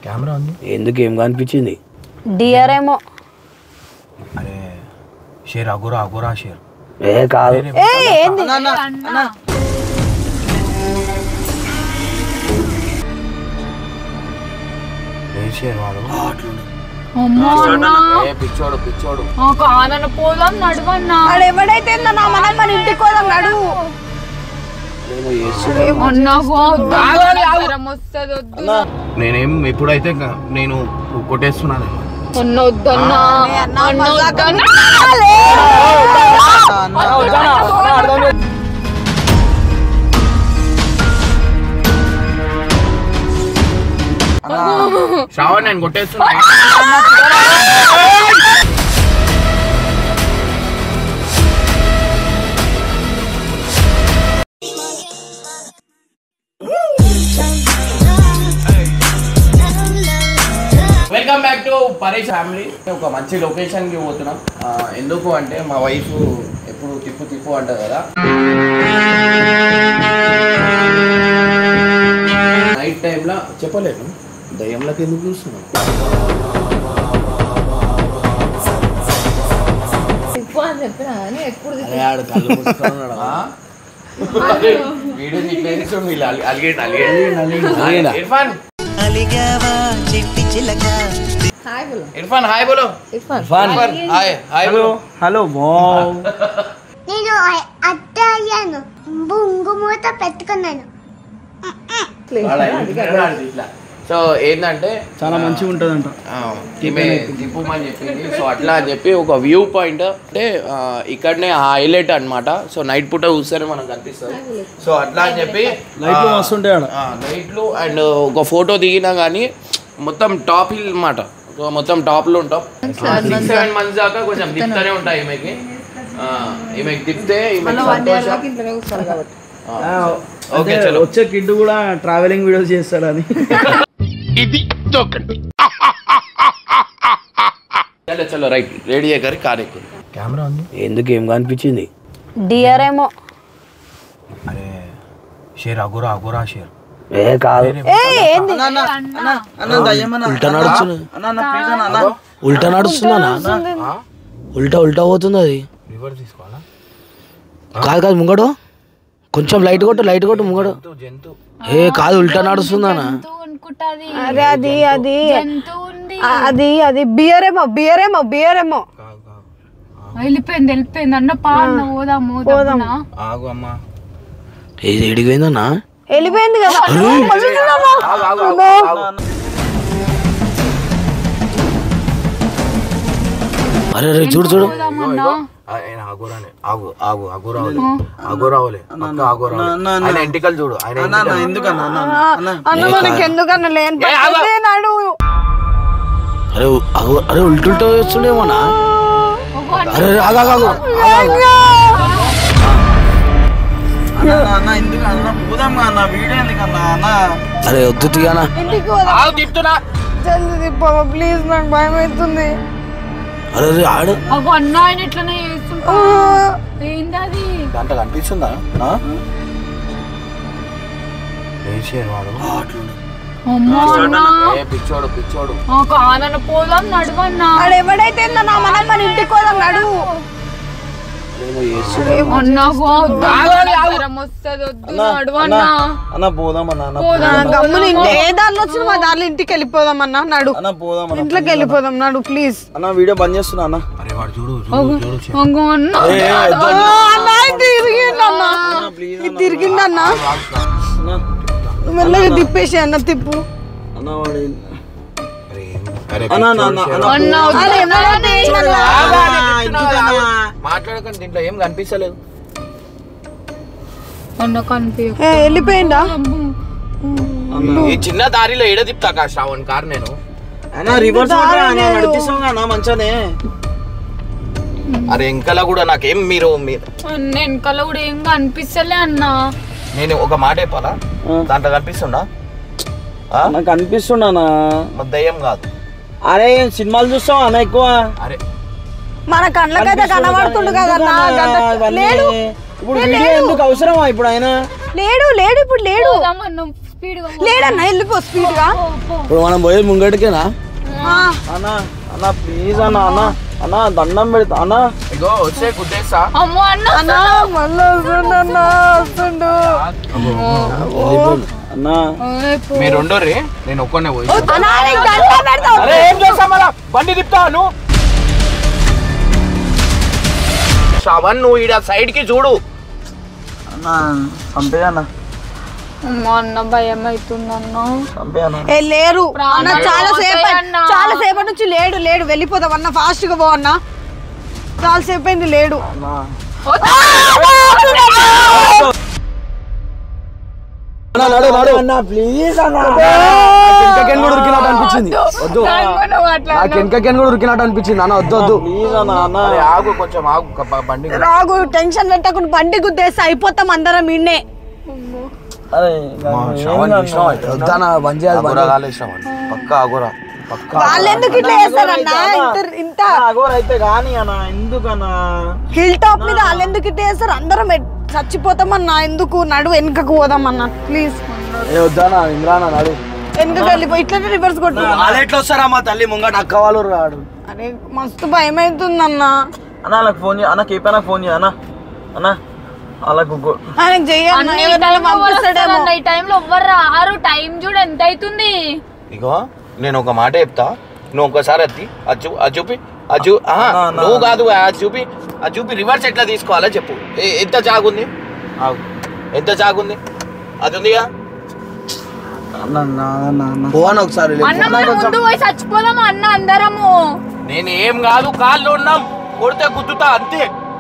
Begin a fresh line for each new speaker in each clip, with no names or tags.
Camera ఉంది
ఎందుకు ఏం కనిపించింది
డియర్ ఏమో
అరే షేర్ అగురా అగురా షేర్
ఏ కాదు
ఏ ఏంది
ఏ షేర్ వాడు
అమ్మా అన్నా
ఏ పిచ్చోడు పిచ్చోడు
ఆ కానన్న పోదాం నడవన్నా
వాడు ఎవడైతే ఏందో నా మనం మన ఇంటికి పోదాం నడువు
ఏమో చేస్తున్నాడు.
అన్నకు జ్వరం వస్తుంది వద్దు
నేనేం ఎప్పుడైతే క- నేను కొట్టేస్తున్నాను
అన్న వద్దన్నా అన్న వద్దన్నా
శ్రావణ్ నేను కొట్టేస్తున్నా welcome back to Paresh family ఒక మంచి లొకేషన్ కి పోతున్నాం ఆ, ఎందుకు అంటే మా వైఫ్ ఎప్పుడు తిప్పు తిప్పు అంటది కదా నైట్ టైంలో చెప్పలేను దయ్యంలోకి ఎందుకు చూస్తున్నాం
అరే ఆడు కళ్ళు మూసుకున్నాడు.
వీడియో నీకు వీళ్ళు అలిగేయండి అలిగేయండి
అలిగేనా?
ఇర్ఫాన్ ఇర్ఫాన్ హాయ్ బోలో
ఇర్ఫాన్.
హాయ్ హాయ్ బోలో
హలో బావ్
నేను అత్త అయ్యాను బొంగు మూత పెట్టుకున్నాను
సో ఏంటంటే
చాలా మంచిగా ఉంటుందంట
ఆ, ఈమె తిప్పుమని చెప్పింది సో అట్లా అని చెప్పి ఒక వ్యూ పాయింట్ అంటే ఆ, ఇక్కడనే హైలైట్ అన్నమాట సో నైట్ పూట చూస్తేనే మనకు కనిపిస్తుంది సో అట్లా అని చెప్పి
లైట్లు మస్తు ఉంటాయి ఆడ
లైట్లు అండ్ ఒక ఫోటో దిగినా కానీ మొత్తం టాప్ హిల్ అన్నమాట సో మొత్తం టాప్ లో ఉంటాం సిక్స్ సెవెన్ మంత్స్ దాకా కొంచెం తిప్పుతూనే ఉంటాయి ఈమెకి ఆ, ఈమెకి తిప్పితే ఈమెకి సంతోషం
ఆ,
ఓకే
అంటే
చలో
వచ్చే కిడ్ కూడా ట్రావెలింగ్ వీడియోస్ చేస్తాడని
చలో చలో రైట్ రెడీ అయ్యారు కార్ ఎక్కువ కెమెరా ఉంది
ఎందుకు ఏం కనిపించింది
డియర్ ఏమో
అరే షేర్ అగురా అగురా షేర్
ఏ కాదు
ఏ ఏంది
ఉల్టా నడుస్తుంది ఉల్టా నడుస్తుందనా ఉల్టా ఉల్టా పోతుంది అది
రివర్స్ తీసుకోవాలా
కాదు కాదు ముంగడు కొంచెం లైట్ కొట్టు లైట్ కొట్టు ముంగడు
జంతు
ఏ కాదు ఉల్టా నడుస్తుందనా
జంతువు అనుకుంటాది
అరే అది అది
జంతువు ఉంది
ఆ, అది అది బియర్ ఏమో బియర్ ఏమో బియర్ ఏమో
కాదు కాదు
వెళ్ళిపోయింది వెళ్ళిపోయింది అన్న పా అన్న పోదాము దబ్బున.
ఆగు అమ్మా
ఏది ఎడిపోయిందన్నా
వెళ్ళిపోయింది కదా
అరే అరే చూడు చూడు
పోదామన్నా
ఆయన ఆగురానే ఆగు ఆగు ఆగురావులే ఆగురావులే పక్క ఆగురావులే ఆయన ఎంటికలు చూడు ఆయన ఎందుకన్నా
అన్న మనకి ఎందుకన్నా లేని పని నాడు
అరే అగో అరే ఉల్టా ఉల్టా వేస్తుండేమోనా అరే అరే, ఆగు, ఆగు, ఆగు. అరే వద్దు తీయనా
ఇంటికి
ఆగు తిప్పుతున్నా
జల్ది తిప్పవా ప్లీజ్ నాకు భయం అవుతుంది
అరే అరే ఆడు
అగో అన్న ఆయన ఇట్లనే చేస్తుంటా ఏంది అది
దాంట్లో కనిపిస్తుందా
వాడు
అమ్మా అన్న
ఏ పిచ్చోడు పిచ్చోడు
ఆ కానన్న పోదాం నడవన్నా
వాడు ఎవడైతే ఏందో నా మనం మన ఇంటికి పోదాం నడువు
ఏమో చేస్తున్నాడు.
అన్నకు జ్వరం వస్తుంది వద్దు నడవన్నా
అన్న పోదామన్నా అన్న
పోదాం
గమ్మున ఇంటి ఏ దారిలో వచ్చిన మా దారిలో ఇంటికి వెళ్ళిపోదాం అన్న నడు
అన్న పోదామన్నా
ఇంట్లోకి వెళ్ళిపోదాం నడు ప్లీజ్
అన్న వీడియో బంద్ చేస్తున్నా అన్న
అరే వాడు చూడు చూడు చూడు చెప్పు.
అగో అన్న
అన్న ఇది తిరిగిందన్న ఇది తిరిగిందన్న
అన్న
మెల్లగా తిప్పేసి అన్న తిప్పు
అన్న వాడు
అరే ఏం- అరే
అన్న అన్న అన్న అన్న
అన్న వద్దు.
అరే ఎవడైతే ఏందన్నా?
మాట్లాడకండి దీంట్లో ఏం కనిపిస్తలేదు
అన్న కనిపి
ఏ, వెళ్ళిపోయిందా
ఈ చిన్న దారిలో ఎడ తిప్పుతా శ్రావణ్ కార్ నేను
అన్న రివర్స్ అన్న నడిపిస్తాం అన్న మంచానే
అరే ఇంకలా కూడా నాకేం మీరు మీరు
అన్న వెనకాల కూడా ఏం కనిపిస్తలే అన్న
నేను ఒక మాట చెప్పాలా దాంట్లో కనిపిస్తుండా ఆ?
నాకు అనిపిస్తుండనా
మరి దయ్యం కాదు
అరే సినిమాలు చూస్తాం అన్న ఎక్కువ
అరే
మన కళ్ళకైతే కనబడుతుండు కదన్నా గంట-
ఇవన్నీ.
లేడు
ఇప్పుడు వీడియో ఎందుకు అవసరమా ఇప్పుడు ఆయన
లేడు లేడు ఇప్పుడు లేడు
పోదాం అన్న స్పీడ్
లేడన్నా వెళ్ళిపో స్పీడ్ గా
ఇప్పుడు మనం పోయేది ముంగటికేనా
అన్న అన్న ప్లీజ్ అన్న అన్న అన్న దండం పెడతా అన్న
ఇగో వచ్చే గుద్దేస్తా
అమ్మో అన్న
అన్నా మళ్ళీ వస్తుండన్నా వస్తుండు
అన్న
మీరు రెండో రే నేను ఒక్కనే పోయి
అన్నా నీకు దండం పెడతా
అరే ఏం చేస్తా మళ్ళా బండి తిప్పుతాను శ్రవణ్ నువ్వు ఈడ సైడ్ కి చూడు
అన్న చంపే అన్న
అమ్మో అన్న భయం అవుతుందన్న
చంపే అన్న
ఏ లేరు అన్న
ప్రాణాలు
చాలా సేపు
పోతాయన్నా.
చాలా సేపటి నుంచి లేడు లేడు వెళ్ళిపోదాం అన్న ఫాస్ట్ గా పో అన్న చాలా సేపు అయింది లేడు
అన్న
అన్న, నడు నడు
అన్న ప్లీజ్ అన్న
వెనకకెన్ కూడా ఉరికినట్టు అనిపించింది వద్దు
నువ్వు అట్లా
నాకు వెనకకెన్ కూడా ఉరికినట్టు అనిపించింది అన్న వద్దు వద్దు
ప్లీజ్ అన్న అన్న
అరే ఆగు కొంచెం ఆగు క- బండి
రాగు టెన్షన్ పెట్టకుండా బండి గుద్దేస్తే అయిపోతాం అందరం ఇన్నే
అరే
శ్రవణ్ చూసినావా ఎట్లా ఉందో?
వద్దన్న బంద్ చేయాలి బంద్
ఆగురా
చేయాలి.
కాలే శ్రవణ్ పక్క ఆగురా పక్క
వాళ్ళు ఎందుకు ఇట్లా చేస్తారన్న ఇంత ఇంత
అగోర్ అయితే కానీ అన్న ఎందుకన్నా
హిల్ టాప్ మీద వాళ్ళు ఎందుకు ఇట్లా చేస్తారు అందరం ఎట్- చచ్చిపోతామన్నా ఎందుకు నడు వెనుకకు పోదామన్నా ప్లీజ్
ఏ వద్దన్న ఇమ్రాన్ నడు
ఎందుకు వెళ్ళిపోయి ఇట్లనే రివర్స్ కొట్టు
వాళ్ళు ఎట్లా వస్తారా మా తల్లి ముంగట అక్క వాళ్ళు రాడు
అరే మస్తు భయం అవుతుందన్నా
అన్న వాళ్ళకి ఫోన్ చేయ అన్న కేపీ నాకు ఫోన్ చేయ అన్న అన్న వాళ్ళకు గో-
ఆయనకు చెయ్యన్న ఎవరైనా పంపిస్తాడేమో
ఈ టైంలో ఎవ్వరు రారు టైం చూడు ఎంత అవుతుంది
ఇగో నేను ఒక మాట చెప్తా నువ్వు ఒకసారి అత్తి అది చూ అది చూపి అది చూ ఆహా,
నా, నా.
నువ్వు కాదు అది చూపి అది చూపి రివర్స్ ఎట్లా తీసుకోవాలో చెప్పు ఏ- ఎంత జాగుంది ఆగు ఎంత జాగుంది అది ఉందిగా
అన్న అన్న అన్న అన్న
పోవాను ఒకసారి లేపు.
అన్న మనం ముందు పోయి చచ్చిపోదాము అన్న అందరము
నేను ఏం కాదు కాళ్ళు ఉన్నాం కొడితే గుద్దుతా అంతే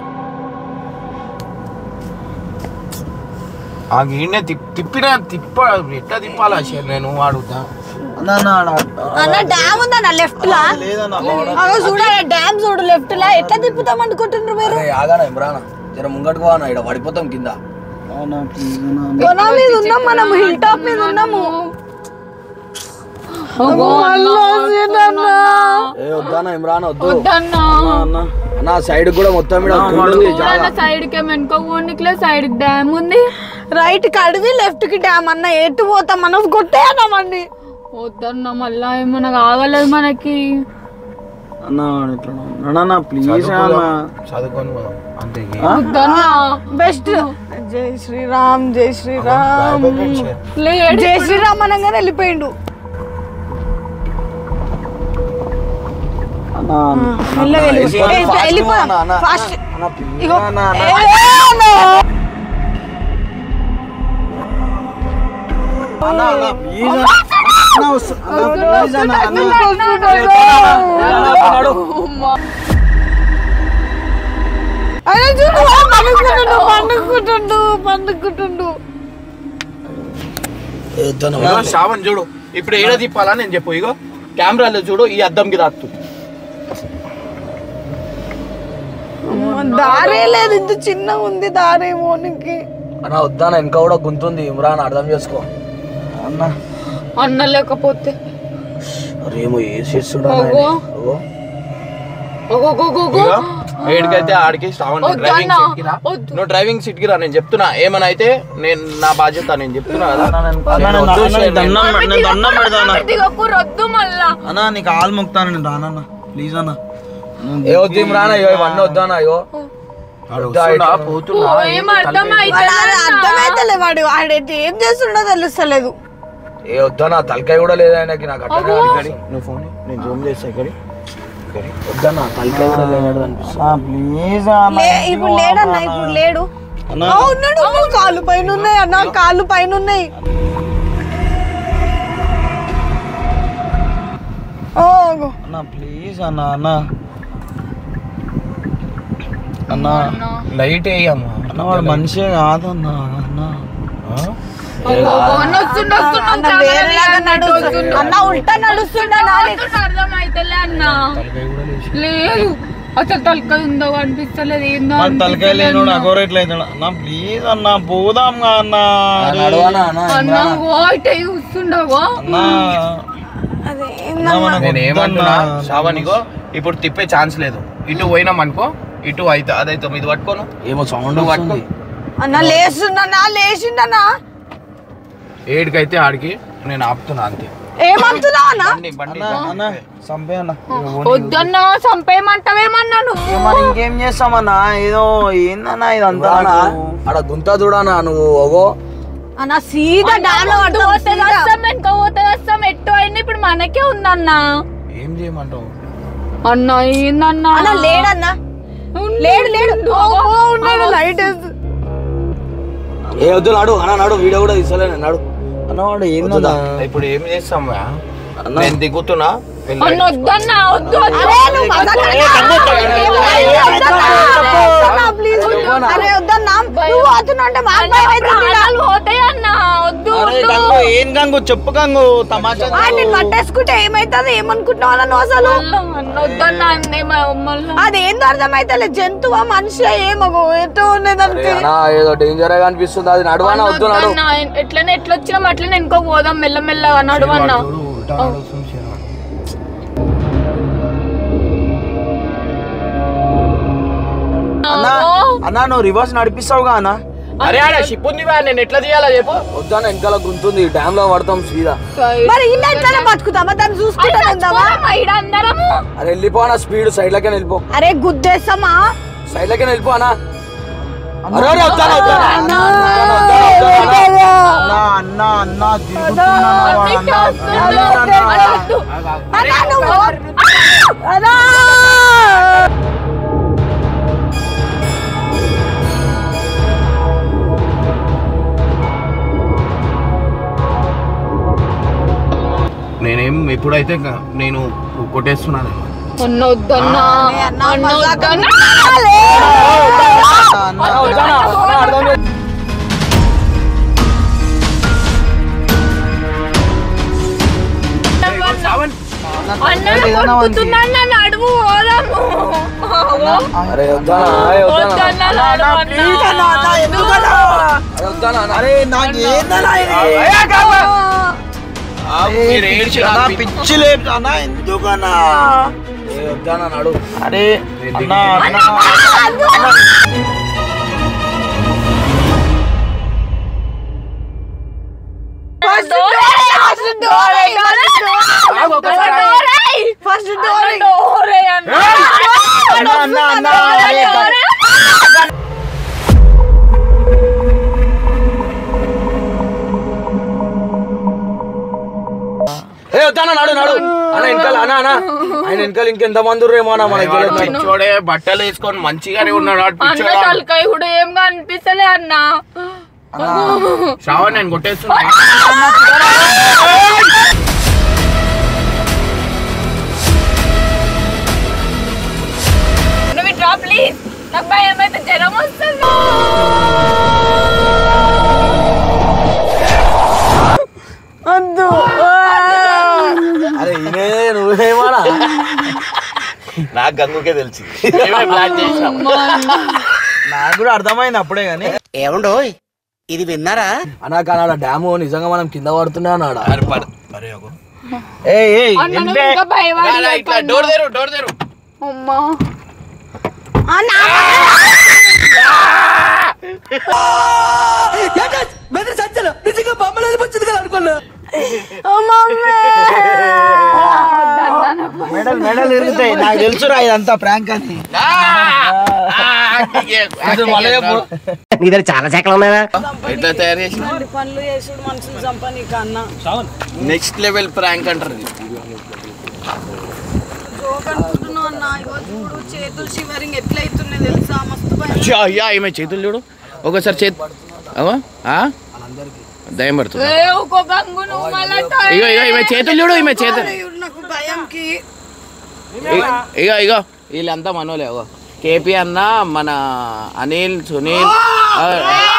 ఆ గిన్నె తిప్- తిప్పిన తిప్ప ఎట్లా తిప్పాలా శరి నేను అడుగుతా
అన్న అన్న అన్న.
అన్న డ్యామ్ ఉందన్న లెఫ్ట్ లా
లేదన్న
అగో చూడాలి డ్యామ్ చూడు లెఫ్ట్ లా ఎట్లా తిప్పుతాం అనుకుంటున్నారు మీరు
అరే ఆగానా ఇమ్రాన్ జర ముంగటికి పోవానా ఇక్కడ పడిపోతాం కింద
అన్న ప్లీజ్ అన్న
కొన మీద ఉన్నాం మనం హిల్ టాప్ మీద ఉన్నాము మళ్ళా వస్తుందన్న.
ఏ వద్దానా ఇమ్రాన్ వద్దు
వద్దన్నా
అన్న
అన్న సైడ్ కూడా మొత్తం ఇక్కడ ఉంటుంది జాగా
సైడ్ కి వెనుక పోనీకిలే సైడ్ డ్యామ్ ఉంది
రైట్ కి అడివి లెఫ్ట్ కి డ్యామ్ అన్న ఎటు పోతాం మనం కొట్టేయన్నామండి
వద్దన్నా మళ్ళా ఏమన్నా కాగలేదు మనకి
అన్న వాడు ఇట్లా ఉన్నాడు. అన్న ప్లీజ్ అన్న
చదువుకొని పోదాం. అంతే
వద్దన్నా
బెస్ట్ జై శ్రీరామ్ జై శ్రీరామ్
లేడు
జై శ్రీరామ్ అనగానే వెళ్ళిపోయిండు
అన్న
మెల్లగా వెళ్ళిపో. ఏ, ఇట్లా వెళ్ళిపోదాం
అన్న, అన్న.
ఫాస్ట్
అన్న ప్లీజ్
ఇగో
అన్న అన్న
ఏ, అన్న.
అన్న అన్న ప్లీజ్ అన్న అన్న వస్తు- అన్న ప్లీజ్ అన్న అన్న
అరే చూడు వాడు పండుకుంటుండు పండుకుంటుండు పండుకుంటుండు
ఏ వద్దన్న
ఇగో శ్రావణ్ చూడు ఇప్పుడు ఏడ తిప్పాలా నేను చెప్పు ఇగో కెమెరాలో చూడు ఈ అద్దంకి దాత్తు
దారే లేదు ఇంత చిన్న ఉంది దారే మోనికి
అన్న వద్దాన వెనక కూడా గుంతుంది ఇమ్రాన్ అర్థం చేసుకో
అన్న
అన్న లేకపోతే
అరే ఏమో ఏ చేస్తుడా
అగో. ఓగోగోగోగో.
ఇగో ఏడికైతే ఆడికి శ్రావణ్ నువ్వు
వద్దన్నా.
డ్రైవింగ్ సీట్ కి రా
వద్దు.
నువ్వు డ్రైవింగ్ సీట్ కి రా నేను చెప్తున్నా ఏమని అయితే నేను నా బాధ్యత నేను చెప్తున్నా కదా
అన్న నేను- అన్న
నేను
నేను
వద్దు
అన్న
షేర్
దండం
నేను-
పెడ- నేను దండం పెడతాను
దిగకు రొద్దు మళ్ళా
అన్న నీకు ఆలు మొక్తాను నేను రానన్న ప్లీజ్ అన్న
ఏ వద్దు ఇమ్రాన్ అయ్యో ఇవన్నీ వద్దానా అయ్యో
వాడు వస్తున్నా, పోతున్నా,
ఓ, ఏం
ఏంది
అర్థమైతే
వాడు అది అర్థమైతేలే వాడు వాడైతే ఏం చేస్తుండో తెలుస్తలేదు
ఏ వద్దానా తలకాయ కూడా లేదు ఆయనకి నాకు అట్లా
తలకాయ? నువ్వు ఫోన్ ఇయ్యి, నేను జూమ్ చేస్తా ఇక్కడ ఇక్కడ
వద్దన్నా తలకాయ కూడా లేనాడు అనిపిస్తుంది
అన్న ప్లీజ్ అన్న
లే ఇప్పుడు లేడన్న ఇప్పుడు లేడు
అన్న
ఆ, ఉన్నాడు ఉన్నాడు. కాళ్ళు పైన ఉన్నాయి అన్న కాళ్ళు పైన ఉన్నాయి ఓ, అగో.
అన్న ప్లీజ్ అన్న అన్న అన్న
లైట్ వేయమ్మా
అన్న వాడు మనిషే కాదన్న అన్న
వస్తుండు వస్తుండు
అన్న వేరేలాగా నడుస్తుండు అన్న ఉల్టా నడుస్తుండ
అర్థమైతలే అన్న లేదు అసలు తలకాయ ఉందో అనిపిస్తలేదు ఏందో
మరి తలకాయ లేనోడు అగోర ఎట్లా అవుతాడు అన్న ప్లీజ్ అన్న పోదాం గా అన్న
నడవానా అన్న
అన్న వాయిట్ అయ్యి వస్తుండవో
అన్న
అదే
అన్న, మనకు
నేను ఏమంటున్నా
వద్దన్న.
శ్రావణిగో ఇప్పుడు తిప్పే ఛాన్స్ లేదు ఇటు పోయినాం అనుకో ఇటు అయితే అదైతే ఇది పట్టుకోను
ఏమో సౌండ్
నువ్వు
వస్తుంది
పట్టుకో
అన్న లేస్తుండన్నా లేచిండన్నా
ఏడికైతే ఆడికి నేను ఆపుతున్నా అంతే
ఏమంటున్నావు అన్న
బండి బండి
అన్న అన్న చంపే అన్న
వద్దన్నా చంపేయమంటావేమన్నా నువ్వు
ఏ మరి ఇంకేం చేస్తామన్నా ఏదో ఏందన్నా ఇదంతా
అన్నా,
నాకు?
ఆడ గుంత చూడనా నువ్వు ఓగో
అన్న సీదా డామ్ లో
ముందు పోతే వస్తాం వెనక పోతే వస్తాం ఎట్టు అయింది ఇప్పుడు మనకే ఉందన్నా
ఏం చేయమంటావు
అన్న ఏందన్నా
అన్న లేడన్నా లేడు లేడు ఓ, ఓ, ఉన్నాడు లైట్
ఏ వద్దు నాడు అన్న నాడు వీడియో కూడా తీసలేను నాడు
అన్న వాడు ఏందన్నా
ఇప్పుడు ఏం చేస్తాం బా? నేను దిగుతున్నా వెళ్ళి
అన్న వద్దన్నా వద్దు వద్దు.
అరే నువ్వు మజాక్ ప్లీజ్ అరే వద్దన్నా నువ్వు పోతున్నావు అంటే మాకు భయం అవుతుంది ఈడ.
ప్రాణాలు పోతాయి అన్న వద్దు
అరే
వద్దు.
గంగు ఏం గంగు చెప్పు గంగు తమాషా
ఆ, నేను పట్టేసుకుంటే ఏమైతుంది ఏమనుకుంటున్నావు అన్న నువ్వు అసలు
అన్న వద్దన్నా అన్నే మమ్మల్ని
అదేందో అర్థమైతే జంతువా మనిషి ఏమో ఎటో ఉన్నదంటే
అన్నా ఏదో డేంజర్ గా అనిపిస్తుంది అది నడువనా వద్దు నాడు
వద్దన్నా, ఎట్లనే ఎట్లా వచ్చినాం అట్లనే వెనుక పోదాం మెల్లమెల్లగా నడువన్నా
చూడు, ఉల్టా నడుస్తుంది శర్వా.
అన్న అన్న నువ్వు రివర్స్ నడిపిస్తావుగా అన్న
అరే ఆడ షిప్ ఉంది బా, నేను ఎట్లా తీయాలా చెప్పు
వద్దాన వెనకాల గుంతుంది డ్యామ్ లో పడతాం సీదా
మరి ఇల్లు ఎట్లా బతుకుతామా దాన్ని చూసుకుంటా ఉందామా
ఈడ అందరము
అరే వెళ్ళిపో అన్న స్పీడ్ సైడ్ లకే వెళ్ళిపో
అరే గుద్దేస్తామా
సైడ్ లకే వెళ్ళిపో అన్న అరే అరే వద్దాన వద్దాన
అన్న అన్న అన్న తిరుగుతున్నా వాడు అన్న.
అన్న, వద్దు.
అన్నా నువ్వు అన్నా
నేనేం ఎప్పుడైతే క- నేను కొట్టేస్తున్నాను
అన్న వద్దన్నా
అన్నా
అన్న
మజాక్
వద్దన్నా
అన్న
వద్దాన అన్న అర్థం చేసుకో.
అన్న కొట్టుతున్నా అన్న నడువు పోదాము
అరే వద్దాన అరే వద్దాన
వద్దన్నా నడువు అన్న.
అరే వద్దాన అన్న.
అరే నాకు ఏందన్నా ఇది?
మీరు ఏడ్చి
అన్న,
నాకు పిచ్చి-
పిచ్చి లేదు అన్న ఎందుకన్నా
ఏ వద్దాన నాడు
అరే అన్న అన్న
ఫస్ట్ డోర్
డోరే అన్న.
అన్న అన్న అన్న అరే,
డోరే.
ఏ వద్దాన నాడు నాడు అన్న వెనకాల అన్న అన్న ఆయన వెనకాల ఇంకెంత మంది ఉర్రేమో అన్న మనకి
వాడు
తెలియదు.
పిచ్చోడే బట్టలు వేసుకొని మంచిగానే ఉన్నాడు వాడు
అన్న
పిచ్చోడు.
తలకాయ కూడా ఏం కనిపిస్తలే అన్న
శ్రావణ్ నేను కొట్టేస్తున్నా
నువ్వు డ్రా ప్లీజ్ నాకు భయం అయితే జ్వరం వస్తుంది
వద్దు
అరే ఈయనే నువ్వేమోనా
నాకు గంగుకే తెలిసి
ఏమే ప్లాన్ చేసాం
నాకు కూడా అర్థమైంది అప్పుడే గానీ
ఏమండో ఇది విన్నారా
అన్నా కానీ ఆడ డ్యాము నిజంగా మనం కింద పడుతున్నా అన్నాడు
ఏయ్ ఏయ్
అన్న నువ్వు ఇంకా భయం
ఇట్లా డోర్ తెరు డోర్ తెరు
అమ్మా
మెడల్ మెడల్ ఇరుగుతాయి నాకు తెలుసురా ఇదంతా ప్రాంక్ అని
నీ దగ్గర చాలా శాఖలు ఉన్నాయా
ఎట్లా తయారు చేసిన
పనులు చేసుడు మనుషులు చంపనీక అన్న
నెక్స్ట్ లెవెల్ ప్రాంక్ అంటారు ఇది.
జోక్ అనుకుంటున్నావు అన్న ఇగో చూడు చేతులు షివరింగ్ ఎట్లయితున్నాయి తెలుసా మస్తు భయం
అయ్యా, అయ్యా ఈమె చేతులు చూడు ఒకసారి చేతి అవా ఆ? దయ్యం పడుతుంది
ఏ ఒక్కో గంగు నువ్వు మళ్ళా
ఇగో ఇగో ఈమె చేతులు చూడు ఈమె చేతులు
దేవుడు నాకు భయంకి
ఇగో ఇగో వీళ్ళంతా మనోలే ఇగో కేపీ అన్న మన అనిల్ సునీల్ ఆ,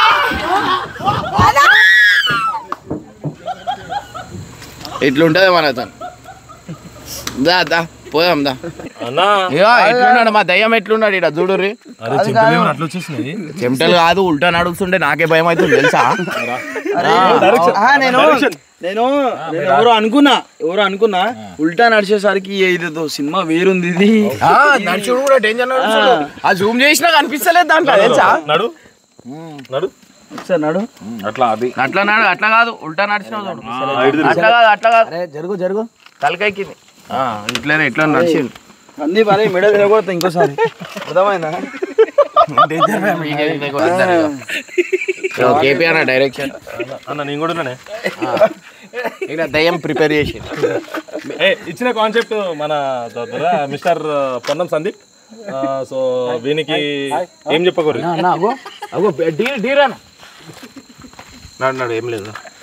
ఇట్లుంటది మన అతను దా దా పోదాం దా
అన్నా
ఇగో ఎట్లున్నాడు మా దయ్యం ఎట్లున్నాడు ఇక్కడ చూడుర్రి
అరే చెంపలు ఏమైనా అట్లా వచ్చేసినాయి
చెమటలు కాదు ఉల్టా నడుస్తుంటే నాకే భయం అవుతుంది తెలుసా
ఆ, నేను నేను నేను ఎవరో అనుకున్నా ఎవరో అనుకున్నా ఉల్టా నడిచేసరికి ఇదేదో సినిమా వేరుంది ఇది
ఆ, నడుచుడు కూడా డేంజర్ నడుచుడు ఆ జూమ్ చేసినా కనిపిస్తలేదు దాంట్లో తెలుసా
నడు నడు
ఒకసారి నడు
అట్లా అది
అట్లా నాడు అట్లా కాదు ఉల్టా నడిచినావు చూడు అట్లా కాదు అట్లా కాదు
అరే జరుగు జరుగు
తలకాయకి ఇట్లనే ఇట్లా నడిచింది
అన్ని పని మెడ తిరగకూడదు ఇంకోసారి అర్థమైందా
కేపీఆర్ డైరెక్షన్
అన్న నేను కూడా ఉన్నానే
ఇక్కడ దయ్యం ప్రిపేర్ చేసి
ఏ ఇచ్చిన కాన్సెప్ట్ మన దొర మిస్టర్ పొన్నం సందీప్ ఆ, సో వీనికి ఏం చెప్పకూడదు
అగో అగో డీరాను నాడు నాడు ఏం లేదు